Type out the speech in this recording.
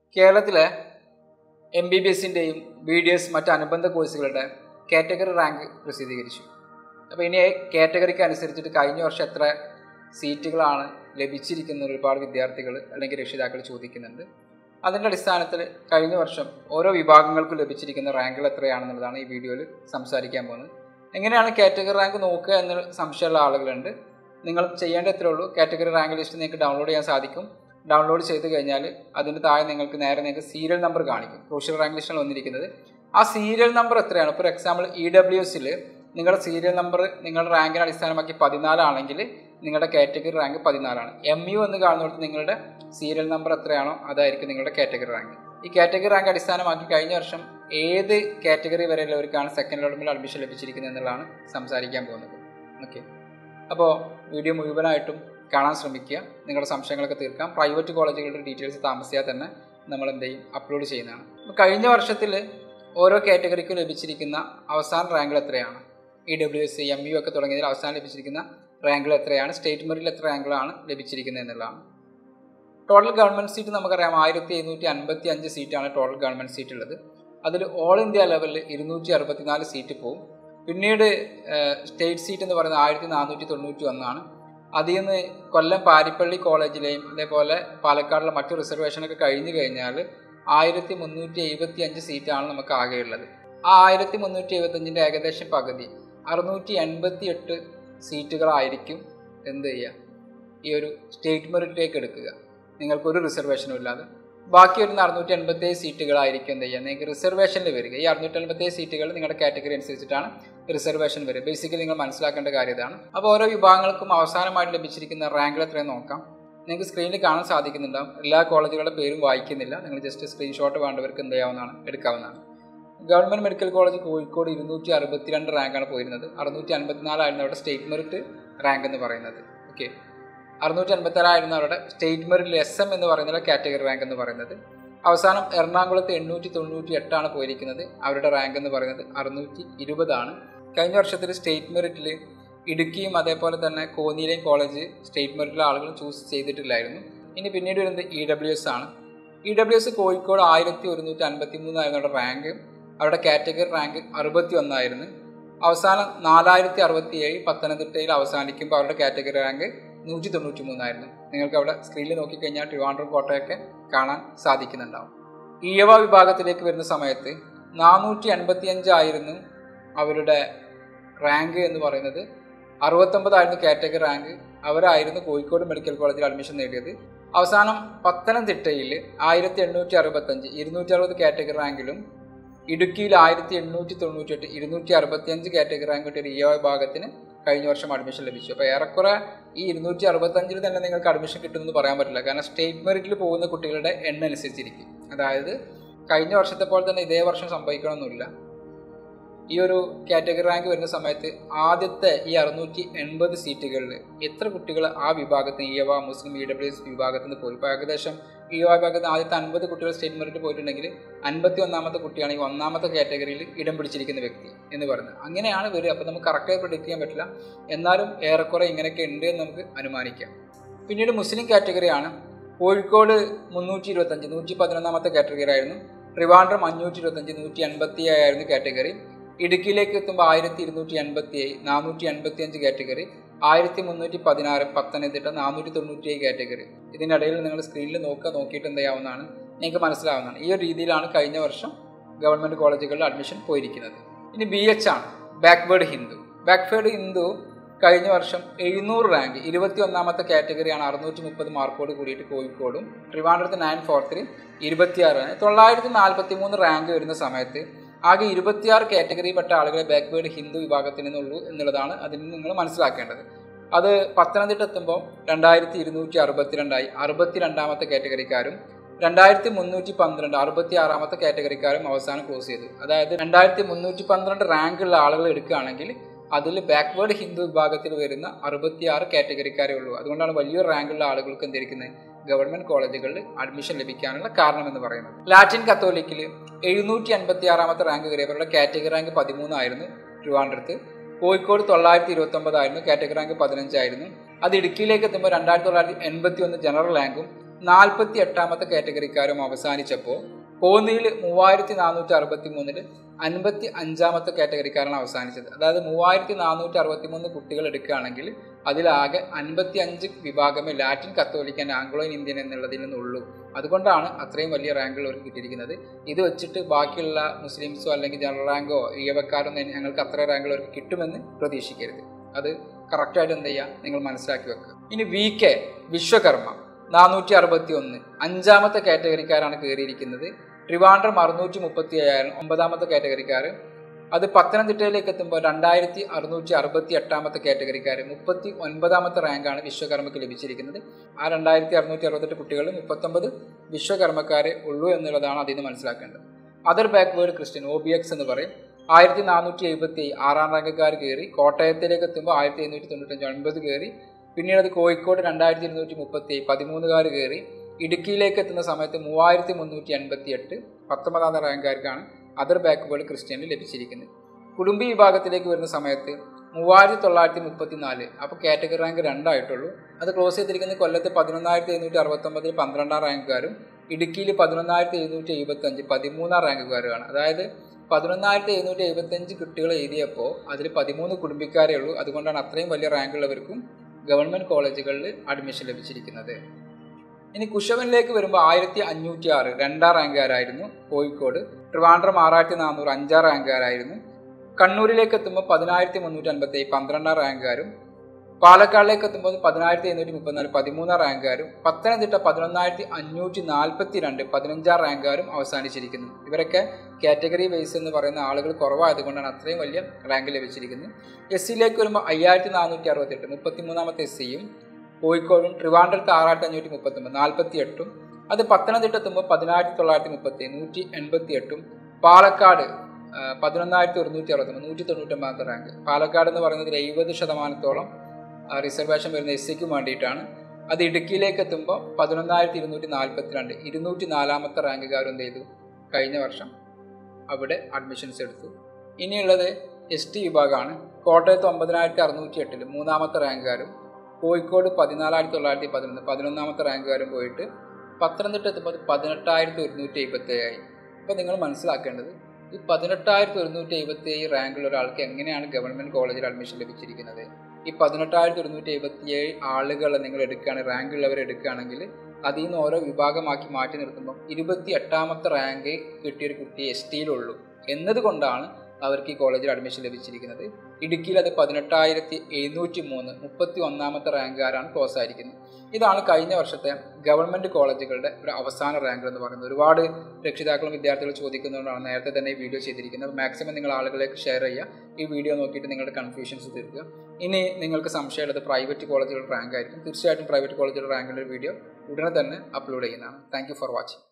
കേരളത്തിലെ M B B എസിൻ്റെയും B D S മറ്റ് അനുബന്ധ കോഴ്സുകളുടെ കാറ്റഗറി റാങ്ക് പ്രസിദ്ധീകരിച്ചു അപ്പോൾ ഇനി കാറ്റഗറിക്ക് അനുസരിച്ചിട്ട് കഴിഞ്ഞ വർഷം എത്ര സീറ്റുകളാണ് ലഭിച്ചിരിക്കുന്ന ഒരുപാട് വിദ്യാർത്ഥികൾ അല്ലെങ്കിൽ രക്ഷിതാക്കൾ ചോദിക്കുന്നുണ്ട് അതിൻ്റെ അടിസ്ഥാനത്തിൽ കഴിഞ്ഞ വർഷം ഓരോ വിഭാഗങ്ങൾക്കും ലഭിച്ചിരിക്കുന്ന റാങ്കുകൾ എത്രയാണെന്നുള്ളതാണ് ഈ വീഡിയോയിൽ സംസാരിക്കാൻ പോകുന്നത് എങ്ങനെയാണ് കാറ്റഗറി റാങ്ക് നോക്കുക എന്ന സംശയമുള്ള ആളുകളുണ്ട് നിങ്ങൾ ചെയ്യേണ്ട എത്രേ ഉള്ളൂ കാറ്റഗറി റാങ്ക് ലിസ്റ്റ് നിങ്ങൾക്ക് ഡൗൺലോഡ് ചെയ്യാൻ സാധിക്കും ഡൗൺലോഡ് ചെയ്ത് കഴിഞ്ഞാൽ അതിന് താഴെ നിങ്ങൾക്ക് നേരെ നിങ്ങൾക്ക് സീരിയൽ നമ്പർ കാണിക്കും ക്രൂഷ്യൽ റാങ്ക് ലിസ്റ്റാണ് വന്നിരിക്കുന്നത് ആ സീരിയൽ നമ്പർ എത്രയാണ് ഫോർ എക്സാമ്പിൾ ഇ ഡബ്ല്യു എസിൽ നിങ്ങളുടെ സീരിയൽ നമ്പർ നിങ്ങളുടെ റാങ്കിനെ അടിസ്ഥാനമാക്കി പതിനാലാണെങ്കിൽ നിങ്ങളുടെ കാറ്റഗറി റാങ്ക് പതിനാലാണ് എം യു എന്ന് കാണുന്നിടത്ത് നിങ്ങളുടെ സീരിയൽ നമ്പർ എത്രയാണോ അതായിരിക്കും നിങ്ങളുടെ കാറ്റഗറി റാങ്ക് ഈ കാറ്റഗറി റാങ്ക് അടിസ്ഥാനമാക്കി കഴിഞ്ഞ വർഷം ഏത് കാറ്റഗറി വരെയുള്ളവർക്കാണ് സെക്കൻഡ് ലോഡമിൽ അഡ്മിഷൻ ലഭിച്ചിരിക്കുന്നത് എന്നുള്ളതാണ് സംസാരിക്കാൻ പോകുന്നത് ഓക്കെ അപ്പോൾ വീഡിയോ മുഴുവനായിട്ടും കാണാൻ ശ്രമിക്കുക നിങ്ങളുടെ സംശയങ്ങളൊക്കെ തീർക്കാം പ്രൈവറ്റ് കോളേജുകളുടെ ഡീറ്റെയിൽസ് താമസിയാതെ തന്നെ നമ്മൾ എന്ത് ചെയ്യും അപ്ലോഡ് ചെയ്യുന്നതാണ് അപ്പോൾ കഴിഞ്ഞ വർഷത്തിൽ ഓരോ കാറ്റഗറിക്കും ലഭിച്ചിരിക്കുന്ന അവസാന റാങ്കുകൾ എത്രയാണ് E W S M U ഒക്കെ തുടങ്ങിയതിൽ അവസാനം ലഭിച്ചിരിക്കുന്ന റാങ്കുകൾ എത്രയാണ് സ്റ്റേറ്റ് മെറിറ്റിൽ എത്ര റാങ്കുകളാണ് ലഭിച്ചിരിക്കുന്നത് എന്നുള്ളതാണ് ടോട്ടൽ ഗവൺമെൻറ് സീറ്റ് നമുക്കറിയാം ആയിരത്തി എഴുന്നൂറ്റി അൻപത്തി അഞ്ച് സീറ്റാണ് ടോട്ടൽ ഗവൺമെൻറ് സീറ്റ് ഉള്ളത് അതിൽ ഓൾ ഇന്ത്യ ലെവലിൽ ഇരുന്നൂറ്റി അറുപത്തിനാല് സീറ്റ് പോകും പിന്നീട് സ്റ്റേറ്റ് സീറ്റ് എന്ന് പറയുന്നത് ആയിരത്തി നാനൂറ്റി തൊണ്ണൂറ്റി ഒന്നാണ് അതിൽ നിന്ന് കൊല്ലം പാരിപ്പള്ളി കോളേജിലെയും അതേപോലെ പാലക്കാടിലെ മറ്റു റിസർവേഷനൊക്കെ കഴിഞ്ഞു കഴിഞ്ഞാൽ ആയിരത്തി മുന്നൂറ്റി എഴുപത്തി അഞ്ച് സീറ്റാണ് നമുക്ക് ആകെയുള്ളത് ആ ആയിരത്തി മുന്നൂറ്റി എഴുപത്തഞ്ചിൻ്റെ ഏകദേശം പകുതി അറുന്നൂറ്റി എൺപത്തി എട്ട് സീറ്റുകളായിരിക്കും എന്ത് ചെയ്യുക ഈ ഒരു സ്റ്റേറ്റ് മെറിറ്റിലേക്ക് എടുക്കുക നിങ്ങൾക്കൊരു റിസർവേഷനും ഇല്ലാതെ ബാക്കി വരുന്ന അറുന്നൂറ്റി എൺപത്തേഴ് സീറ്റുകളായിരിക്കും എന്ത് ചെയ്യുക നിങ്ങൾക്ക് റിസർവേഷനിൽ വരിക ഈ അറുന്നൂറ്റി എൺപത്തേഴ് സീറ്റുകൾ നിങ്ങളുടെ കാറ്റഗറി അനുസരിച്ചിട്ടാണ് റിസർവേഷൻ വരിക ബേസിക്കലി നിങ്ങൾ മനസ്സിലാക്കേണ്ട കാര്യം ഇതാണ് അപ്പോൾ ഓരോ വിഭാഗങ്ങൾക്കും അവസാനമായിട്ട് ലഭിച്ചിരിക്കുന്ന റാങ്കുകൾ എത്രയും നോക്കാം നിങ്ങൾക്ക് സ്ക്രീനിൽ കാണാൻ സാധിക്കുന്നുണ്ടാവും എല്ലാ കോളേജുകളുടെ പേരും വായിക്കുന്നില്ല നിങ്ങൾ ജസ്റ്റ് സ്ക്രീൻഷോട്ട് വേണ്ടവർക്ക് എന്ത് ചെയ്യാവുന്നതാണ് എടുക്കാവുന്നതാണ് ഗവൺമെൻറ് മെഡിക്കൽ കോളേജ് കോഴിക്കോട് ഇരുന്നൂറ്റി അറുപത്തിരണ്ട് റാങ്കാണ് പോയിരുന്നത് അറുന്നൂറ്റി അൻപത്തിനാലായിരുന്നു അവരുടെ സ്റ്റേറ്റ് മെറിറ്റ് റാങ്ക് എന്ന് പറയുന്നത് ഓക്കെ അറുന്നൂറ്റി അൻപത്താറായിരുന്നു അവരുടെ സ്റ്റേറ്റ് മെറിറ്റിൽ എസ് എം എന്ന് പറയുന്ന കാറ്റഗറി റാങ്ക് എന്ന് പറയുന്നത് അവസാനം എറണാകുളത്ത് എണ്ണൂറ്റി തൊണ്ണൂറ്റി എട്ടാണ് പോയിരിക്കുന്നത് അവരുടെ റാങ്ക് എന്ന് പറയുന്നത് അറുന്നൂറ്റി ഇരുപതാണ് കഴിഞ്ഞ വർഷത്തിൽ സ്റ്റേറ്റ് മെറിറ്റിൽ ഇടുക്കിയും അതേപോലെ തന്നെ കോന്നിയിലെയും കോളേജ് സ്റ്റേറ്റ് മെറിറ്റിലെ ആളുകൾ ചൂസ് ചെയ്തിട്ടില്ലായിരുന്നു ഇനി പിന്നീട് വരുന്നത് ഇ ഡബ്ല്യു എസ് ആണ് ഇ ഡബ്ല്യു എസ് കോഴിക്കോട് ആയിരത്തി ഒരുന്നൂറ്റി അൻപത്തി മൂന്നായിരുന്നു അവരുടെ റാങ്ക് അവരുടെ കാറ്റഗറി റാങ്ക് അറുപത്തി ഒന്നായിരുന്നു അവസാനം നാലായിരത്തി അറുപത്തി ഏഴ് പത്തനംതിട്ടയിൽ അവസാനിക്കുമ്പോൾ അവരുടെ കാറ്റഗറി റാങ്ക് നൂറ്റി തൊണ്ണൂറ്റി മൂന്നായിരുന്നു നിങ്ങൾക്ക് അവിടെ സ്ക്രീനിൽ നോക്കിക്കഴിഞ്ഞാൽ ട്രിവാൻഡ്രം കോട്ടയൊക്കെ കാണാൻ സാധിക്കുന്നുണ്ടാവും ഈയവ വിഭാഗത്തിലേക്ക് വരുന്ന സമയത്ത് നാനൂറ്റി അൻപത്തി അഞ്ചായിരുന്നു അവരുടെ റാങ്ക് എന്ന് പറയുന്നത് അറുപത്തൊമ്പതായിരുന്നു കാറ്റഗറി റാങ്ക് അവരായിരുന്നു കോഴിക്കോട് മെഡിക്കൽ കോളേജിൽ അഡ്മിഷൻ നേടിയത് അവസാനം പത്തനംതിട്ടയിൽ ആയിരത്തി എണ്ണൂറ്റി അറുപത്തഞ്ച് ഇരുന്നൂറ്റി അറുപത് കാറ്റഗറി റാങ്കിലും ഇടുക്കിയിൽ ആയിരത്തി എണ്ണൂറ്റി തൊണ്ണൂറ്റി എട്ട് ഇരുന്നൂറ്റി അറുപത്തി അഞ്ച് കാറ്റഗറി റാങ്ക് കിട്ടിയ റിയോ വിഭാഗത്തിന് കഴിഞ്ഞ വർഷം അഡ്മിഷൻ ലഭിച്ചു അപ്പോൾ ഏറെക്കുറെ ഈ ഇരുന്നൂറ്റി അറുപത്തഞ്ചിൽ തന്നെ നിങ്ങൾക്ക് അഡ്മിഷൻ കിട്ടുമെന്ന് പറയാൻ പറ്റില്ല കാരണം സ്റ്റേറ്റ് മെറിറ്റിൽ പോകുന്ന കുട്ടികളുടെ എണ്ണം അനുസരിച്ചിരിക്കും അതായത് കഴിഞ്ഞ വർഷത്തെ പോലെ തന്നെ ഇതേ വർഷം സംഭവിക്കണമെന്നില്ല ഈ ഒരു കാറ്റഗറി റാങ്ക് വരുന്ന സമയത്ത് ആദ്യത്തെ ഈ അറുന്നൂറ്റി എൺപത് സീറ്റുകളിൽ എത്ര കുട്ടികൾ ആ വിഭാഗത്തിന് ഇയവ മുസ്ലിം ഇ ഡബ്ല്യു എസ് വിഭാഗത്തിൽ നിന്ന് പോയി ഇപ്പോൾ ഏകദേശം ഈ വിഭാഗത്തിൽ ആദ്യത്തെ അൻപത് കുട്ടികൾ സ്റ്റേറ്റ് മെറിറ്റ് പോയിട്ടുണ്ടെങ്കിൽ അൻപത്തി ഒന്നാമത്തെ കുട്ടിയാണ് ഈ ഒന്നാമത്തെ കാറ്റഗറിയിൽ ഇടം പിടിച്ചിരിക്കുന്ന വ്യക്തി എന്ന് പറയുന്നത് അങ്ങനെയാണ് വരിക അപ്പോൾ നമുക്ക് കറക്റ്റായി പ്രൊഡിക്റ്റ് ചെയ്യാൻ പറ്റില്ല എന്നാലും ഏറെക്കുറെ ഇങ്ങനെയൊക്കെ ഉണ്ട് എന്ന് നമുക്ക് അനുമാനിക്കാം പിന്നീട് മുസ്ലിം കാറ്റഗറിയാണ് കോഴിക്കോട് മുന്നൂറ്റി ഇരുപത്തഞ്ച് നൂറ്റി പതിനൊന്നാമത്തെ കാറ്റഗറി ആയിരുന്നു ട്രിവാൻഡ്രം അഞ്ഞൂറ്റി ഇരുപത്തഞ്ച് നൂറ്റി അൻപത്തി ആയിരുന്നു കാറ്റഗറി ഇടുക്കിയിലേക്ക് എത്തുമ്പോൾ ആയിരത്തി ഇരുന്നൂറ്റി എൺപത്തി ഏഴ് നാനൂറ്റി അൻപത്തി അഞ്ച് കാറ്റഗറി ആയിരത്തി മുന്നൂറ്റി പതിനാറ് പത്തനംതിട്ട നാനൂറ്റി തൊണ്ണൂറ്റി ഏഴ് കാറ്റഗറി ഇതിനിടയിൽ നിങ്ങൾ സ്ക്രീനിൽ നോക്കുക നോക്കിയിട്ട് എന്ത് ചെയ്യാവുന്നതാണ് നിങ്ങൾക്ക് മനസ്സിലാവുന്നതാണ് ഈ ഒരു രീതിയിലാണ് കഴിഞ്ഞ വർഷം ഗവൺമെൻറ് കോളേജുകളിൽ അഡ്മിഷൻ പോയിരിക്കുന്നത് ഇനി ബി എച്ച് ആണ് ബാക്ക്വേർഡ് ഹിന്ദു ബാക്ക്വേർഡ് ഹിന്ദു കഴിഞ്ഞ വർഷം എഴുന്നൂറ് റാങ്ക് ഇരുപത്തി ഒന്നാമത്തെ കാറ്റഗറിയാണ് അറുന്നൂറ്റി മുപ്പത് മാർക്കോട് കൂടിയിട്ട് കോഴിക്കോടും ട്രിവാൻഡ്രത്ത് നയൻ ഫോർ ത്രീ ഇരുപത്തിയാറ് തൊള്ളായിരത്തി നാൽപ്പത്തി മൂന്ന് റാങ്ക് വരുന്ന സമയത്ത് ആകെ ഇരുപത്തിയാറ് കാറ്റഗറിയിൽപ്പെട്ട ആളുകളെ ബാക്ക്വേർഡ് ഹിന്ദു വിഭാഗത്തിൽ നിന്നുള്ളൂ എന്നുള്ളതാണ് അതിൽ നിന്ന് നിങ്ങൾ മനസ്സിലാക്കേണ്ടത് അത് പത്തനംതിട്ട എത്തുമ്പോൾ രണ്ടായിരത്തി ഇരുന്നൂറ്റി അറുപത്തിരണ്ടായി അറുപത്തിരണ്ടാമത്തെ കാറ്റഗറിക്കാരും രണ്ടായിരത്തി മുന്നൂറ്റി പന്ത്രണ്ട് അറുപത്തി ആറാമത്തെ കാറ്റഗറിക്കാരും അവസാനം ക്ലോസ് ചെയ്തു അതായത് രണ്ടായിരത്തി മുന്നൂറ്റി പന്ത്രണ്ട് റാങ്കുള്ള ആളുകൾ എടുക്കുകയാണെങ്കിൽ അതിൽ ബാക്ക്വേർഡ് ഹിന്ദു വിഭാഗത്തിൽ വരുന്ന അറുപത്തിയാറ് കാറ്റഗറിക്കാരേ ഉള്ളൂ അതുകൊണ്ടാണ് വലിയൊരു റാങ്കുള്ള ആളുകൾക്ക് എന്തിരിക്കുന്നത് ഗവൺമെന്റ് കോളേജുകളിൽ അഡ്മിഷൻ ലഭിക്കാനുള്ള കാരണം എന്ന് പറയുന്നത് ലാറ്റിൻ കത്തോലിക്കിൽ എഴുന്നൂറ്റി അൻപത്തി ആറാമത്തെ റാങ്ക് കയറിയവരുടെ കാറ്റഗറി റാങ്ക് പതിമൂന്നായിരുന്നു ട്രിവാൻഡ്രത്ത് കോഴിക്കോട് തൊള്ളായിരത്തി ഇരുപത്തി ഒമ്പതായിരുന്നു കാറ്റഗറി റാങ്ക് പതിനഞ്ചായിരുന്നു അത് ഇടുക്കിയിലേക്ക് എത്തുമ്പോൾ രണ്ടായിരത്തി തൊള്ളായിരത്തി എൺപത്തി ഒന്ന് ജനറൽ റാങ്കും നാൽപ്പത്തി എട്ടാമത്തെ കാറ്റഗറിക്കാരും അവസാനിച്ചപ്പോൾ കോന്നിയിൽ മൂവായിരത്തി നാനൂറ്റി അറുപത്തി മൂന്നില് അൻപത്തി അഞ്ചാമത്തെ കാറ്റഗറിക്കാരാണ് അവസാനിച്ചത് അതായത് മൂവായിരത്തി നാനൂറ്റി അറുപത്തി മൂന്ന് കുട്ടികൾ എടുക്കുകയാണെങ്കിൽ അതിലാകെ അൻപത്തി അഞ്ച് വിഭാഗമേ ലാറ്റിൻ കത്തോലിക്കൻ ആംഗ്ലോ ഇന്ത്യൻ എന്നുള്ളതിൽ നിന്നുള്ളൂ അതുകൊണ്ടാണ് അത്രയും വലിയ റാങ്കുകൾ അവർക്ക് കിട്ടിയിരിക്കുന്നത് ഇത് വെച്ചിട്ട് ബാക്കിയുള്ള മുസ്ലിംസോ അല്ലെങ്കിൽ ജനറൽ റാങ്കോ ഈയവക്കാരോ ഒന്നും ഞങ്ങൾക്ക് അത്ര റാങ്കുകൾ അവർക്ക് കിട്ടുമെന്ന് പ്രതീക്ഷിക്കരുത് അത് കറക്റ്റായിട്ട് എന്ത് ചെയ്യുക നിങ്ങൾ മനസ്സിലാക്കി വെക്കുക ഇനി വി കെ വിശ്വകർമ്മ നാനൂറ്റി അറുപത്തി ഒന്ന് അഞ്ചാമത്തെ കാറ്റഗറിക്കാരാണ് കയറിയിരിക്കുന്നത് ട്രിവാൻഡ്രം അറുന്നൂറ്റി മുപ്പത്തി അയ്യായിരം ഒമ്പതാമത്തെ കാറ്റഗറിക്കാർ അത് പത്തനംതിട്ടയിലേക്ക് എത്തുമ്പോൾ രണ്ടായിരത്തി അറുന്നൂറ്റി അറുപത്തി എട്ടാമത്തെ കാറ്റഗറിക്കാർ മുപ്പത്തി ഒൻപതാമത്തെ റാങ്കാണ് വിശ്വകർമ്മക്ക് ലഭിച്ചിരിക്കുന്നത് ആ രണ്ടായിരത്തി അറുന്നൂറ്റി അറുപത്തെട്ട് കുട്ടികളിൽ മുപ്പത്തൊമ്പത് വിശ്വകർമ്മക്കാരെ ഉള്ളൂ എന്നുള്ളതാണ് അതിൽ നിന്ന് മനസ്സിലാക്കേണ്ടത് other backward Christian O B X എന്ന് പറയും ആയിരത്തി നാനൂറ്റി എഴുപത്തി ആറാം റാങ്കുകാർ കയറി കോട്ടയത്തിലേക്ക് എത്തുമ്പോൾ ആയിരത്തി എഴുന്നൂറ്റി തൊണ്ണൂറ്റഞ്ച് ഒൻപത് കയറി പിന്നീട് അത് കോഴിക്കോട് രണ്ടായിരത്തി ഇരുന്നൂറ്റി മുപ്പത്തി പതിമൂന്നുകാർ കയറി ഇടുക്കിയിലേക്ക് എത്തുന്ന സമയത്ത് മൂവായിരത്തി മുന്നൂറ്റി എൺപത്തി എട്ട് പത്തൊമ്പതാം റാങ്കുകാർക്കാണ് അതർ ബാക്ക്വേർഡ് ക്രിസ്ത്യനിൽ ലഭിച്ചിരിക്കുന്നത് കുടുംബി വിഭാഗത്തിലേക്ക് വരുന്ന സമയത്ത് മൂവായിരത്തി തൊള്ളായിരത്തി മുപ്പത്തി നാല് അപ്പോൾ കാറ്റഗറി റാങ്ക് രണ്ടായിട്ടുള്ളൂ അത് ക്ലോസ് ചെയ്തിരിക്കുന്നത് കൊല്ലത്ത് പതിനൊന്നായിരത്തി എഴുന്നൂറ്റി അറുപത്തൊമ്പതിൽ പന്ത്രണ്ടാം റാങ്കുകാരും ഇടുക്കിയിൽ പതിനൊന്നായിരത്തി എഴുന്നൂറ്റി എഴുപത്തഞ്ച് പതിമൂന്നാം റാങ്കുകാരുമാണ് അതായത് പതിനൊന്നായിരത്തി എഴുന്നൂറ്റി എഴുപത്തഞ്ച് കുട്ടികൾ എഴുതിയപ്പോൾ അതിൽ പതിമൂന്ന് കുടുംബിക്കാരേ ഉള്ളൂ അതുകൊണ്ടാണ് അത്രയും വലിയ റാങ്കുള്ളവർക്കും ഗവൺമെൻറ് കോളേജുകളിൽ അഡ്മിഷൻ ലഭിച്ചിരിക്കുന്നത് ഇനി കുശവനിലേക്ക് വരുമ്പോൾ ആയിരത്തി അഞ്ഞൂറ്റി ആറ് രണ്ടാം റാങ്കുകാരായിരുന്നു കോഴിക്കോട് ട്രിവാൻഡ്രം ആറായിരത്തി നാനൂറ് അഞ്ചാം റാങ്കുകാരായിരുന്നു കണ്ണൂരിലേക്ക് എത്തുമ്പോൾ പതിനായിരത്തി മുന്നൂറ്റി അൻപത്തി പന്ത്രണ്ടാം റാങ്കുകാരും പാലക്കാടിലേക്ക് എത്തുമ്പോൾ പതിനായിരത്തി എഴുന്നൂറ്റി മുപ്പത്തിനാല് പതിമൂന്നാം റാങ്കുകാരും പത്തനംതിട്ട പതിനൊന്നായിരത്തി അഞ്ഞൂറ്റി നാൽപ്പത്തി രണ്ട് പതിനഞ്ചാം റാങ്കുകാരും അവസാനിച്ചിരിക്കുന്നു ഇവരൊക്കെ കാറ്റഗറി ബേസ് എന്ന് പറയുന്ന ആളുകൾ കുറവായതുകൊണ്ടാണ് അത്രയും വലിയ റാങ്ക് ലഭിച്ചിരിക്കുന്നത് എസ് സിയിലേക്ക് വരുമ്പോൾ അയ്യായിരത്തി നാനൂറ്റി അറുപത്തെട്ട് മുപ്പത്തിമൂന്നാമത്തെ എസ് സിയും കോഴിക്കോടും ട്രിവാൻഡ്രത്ത് ആറായിരത്തി അഞ്ഞൂറ്റി മുപ്പത്തൊമ്പത് നാൽപ്പത്തി എട്ടും അത് പത്തനംതിട്ട എത്തുമ്പോൾ പതിനായിരത്തി തൊള്ളായിരത്തി മുപ്പത്തി നൂറ്റി എൺപത്തി എട്ടും പാലക്കാട് പതിനൊന്നായിരത്തി ഒരുന്നൂറ്റി അറുപത്തൊമ്പത് നൂറ്റി തൊണ്ണൂറ്റൊമ്പതാമത്തെ റാങ്ക് പാലക്കാട് എന്ന് പറയുന്നതിൽ എഴുപത് ശതമാനത്തോളം റിസർവേഷൻ വരുന്ന എസ് സിക്കും വേണ്ടിയിട്ടാണ് അത് ഇടുക്കിയിലേക്ക് എത്തുമ്പോൾ പതിനൊന്നായിരത്തി ഇരുന്നൂറ്റി നാൽപ്പത്തി രണ്ട് ഇരുന്നൂറ്റി നാലാമത്തെ റാങ്കുകാരും എന്ത് ചെയ്തു കഴിഞ്ഞ വർഷം അവിടെ അഡ്മിഷൻസ് എടുത്തു ഇനിയുള്ളത് എസ് ടി വിഭാഗമാണ് കോട്ടയത്ത് ഒമ്പതിനായിരത്തി അറുന്നൂറ്റി എട്ടിൽ മൂന്നാമത്തെ റാങ്കുകാരും കോഴിക്കോട് പതിനാലായിരത്തി തൊള്ളായിരത്തി പതിനൊന്ന് പതിനൊന്നാമത്തെ റാങ്കുകാരും പോയിട്ട് പത്തനംതിട്ട എത്തുമ്പോൾ പതിനെട്ടായിരത്തി ഒരുന്നൂറ്റി എഴുപത്തി ഏഴായി അപ്പോൾ നിങ്ങൾ മനസ്സിലാക്കേണ്ടത് ഈ പതിനെട്ടായിരത്തി ഒരുന്നൂറ്റി എഴുപത്തി ഏഴ് റാങ്കുള്ള ഒരാൾക്ക് എങ്ങനെയാണ് ഗവൺമെൻറ് കോളേജിൽ അഡ്മിഷൻ ലഭിച്ചിരിക്കുന്നത് ഈ പതിനെട്ടായിരത്തി ഒരുന്നൂറ്റി എഴുപത്തി ഏഴ് ആളുകളെ നിങ്ങൾ എടുക്കുകയാണ് റാങ്ക് ഉള്ളവർ എടുക്കുകയാണെങ്കിൽ അതിൽ നിന്ന് ഓരോ വിഭാഗമാക്കി മാറ്റി നിർത്തുമ്പോൾ ഇരുപത്തി എട്ടാമത്തെ റാങ്ക് കിട്ടിയൊരു കുട്ടി എസ് ടിയിലുള്ളൂ എന്നതുകൊണ്ടാണ് അവർക്ക് ഈ കോളേജിൽ അഡ്മിഷൻ ലഭിച്ചിരിക്കുന്നത് ഇടുക്കിയിൽ അത് പതിനെട്ടായിരത്തി എഴുന്നൂറ്റി മൂന്ന് മുപ്പത്തി ഒന്നാമത്തെ റാങ്കുകാരാണ് ക്ലോസ് ആയിരിക്കുന്നത് ഇതാണ് കഴിഞ്ഞ വർഷത്തെ ഗവൺമെൻറ് കോളേജുകളുടെ ഒരു അവസാന റാങ്ക് എന്ന് പറയുന്നത് ഒരുപാട് രക്ഷിതാക്കളും വിദ്യാർത്ഥികളും ചോദിക്കുന്നതുകൊണ്ടാണ് നേരത്തെ തന്നെ ഈ വീഡിയോ ചെയ്തിരിക്കുന്നത് മാക്സിമം നിങ്ങൾ ആളുകളിലേക്ക് ഷെയർ ചെയ്യുക ഈ വീഡിയോ നോക്കിയിട്ട് നിങ്ങളുടെ കൺഫ്യൂഷൻസ് തീർക്കുക ഇനി നിങ്ങൾക്ക് സംശയമുള്ളത് പ്രൈവറ്റ് കോളേജുകളുടെ റാങ്ക് ആയിരിക്കും തീർച്ചയായിട്ടും പ്രൈവറ്റ് കോളേജുകളുടെ റാങ്കിൻ്റെ വീഡിയോ ഉടനെ തന്നെ അപ്ലോഡ് ചെയ്യുന്നതാണ് താങ്ക് ഫോർ വാച്ചിങ്